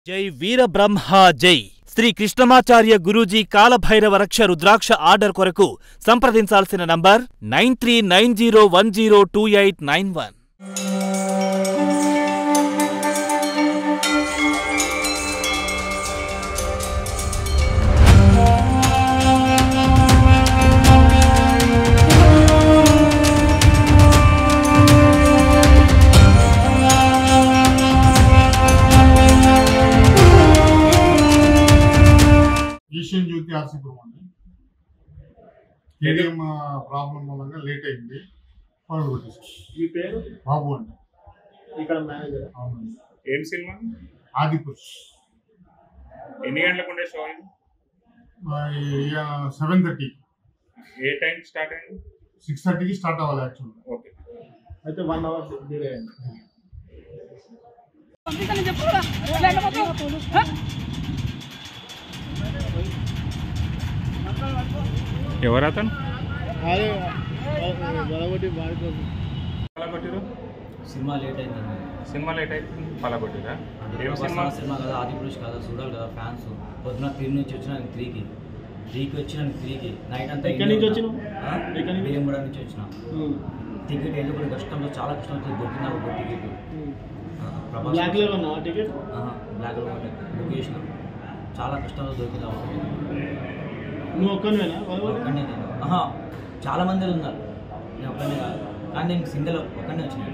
జై వీరబ్రహ్మ జై శ్రీ కృష్ణమాచార్య గురూజీ కాలభైరవ రక్ష రుద్రాక్ష ఆర్డర్ కొరకు సంప్రదించాల్సిన number nine three nine zero one zero two eight nine one ఈషియన్ జ్యోతి ఆర్సీపురం అండి కేడిఎం ప్రాబ్లం మూలంగా లేట్ అయింది పనులు కొట్టేసి మీ పేరు బాబు అండి ఇక్కడ మేనేజర్ అవునండి ఏం సినిమా ఆదిపురుష్ ఎన్ని గంటలకు ఉండే షో ఇది సెవెన్ థర్టీ ఏ టైం స్టార్ట్ అయింది సిక్స్ థర్టీకి స్టార్ట్ అవ్వాలి యాక్చువల్గా ఓకే అయితే వన్ అవర్ డిలే అయింది పంపించని చెప్పు లేకపోతే హ? ఎవరు అతను అదే గొడవటి బాడుకోదు పలగొట్టిరు సినిమా లేట్ అయిందండి సినిమా లేట్ అయిపోయింది పలగొట్టిరా ఏం సినిమా సినిమా సినిమా కదా ఆది పురుష్ కదా చూడాలి కదా ఫ్యాన్స్ పొద్దున త్రీ నుంచి వచ్చిన నేను త్రీకి త్రీకి వచ్చిన త్రీకి నైట్ అంతా ఎక్కడి నుంచి వచ్చినావు? ఆ? ఎక్కడి నుంచి? వేముడ నుంచి వచ్చిన టికెట్ ఎందుకు కష్టంలో చాలా కష్టం వచ్చింది దొరికింది ఒక టికెట్ ఆ, ప్రభాస్ బ్లాక్ లో ఉన్నావా టికెట్ ఆహా, బ్లాక్ లో ఉండే. బుక్ చేసిన చాలా కష్టంలో దొరికింది ఆ ఒకటి. నువ్వు ఒక్కనివేనా గొడవటి ఒక్కనే నేను ఆహా చాలా మంది ఉన్నారు నేను ఒక్కనే కాదు కానీ నేను సింగిల్ ఒక్కనే వచ్చినాను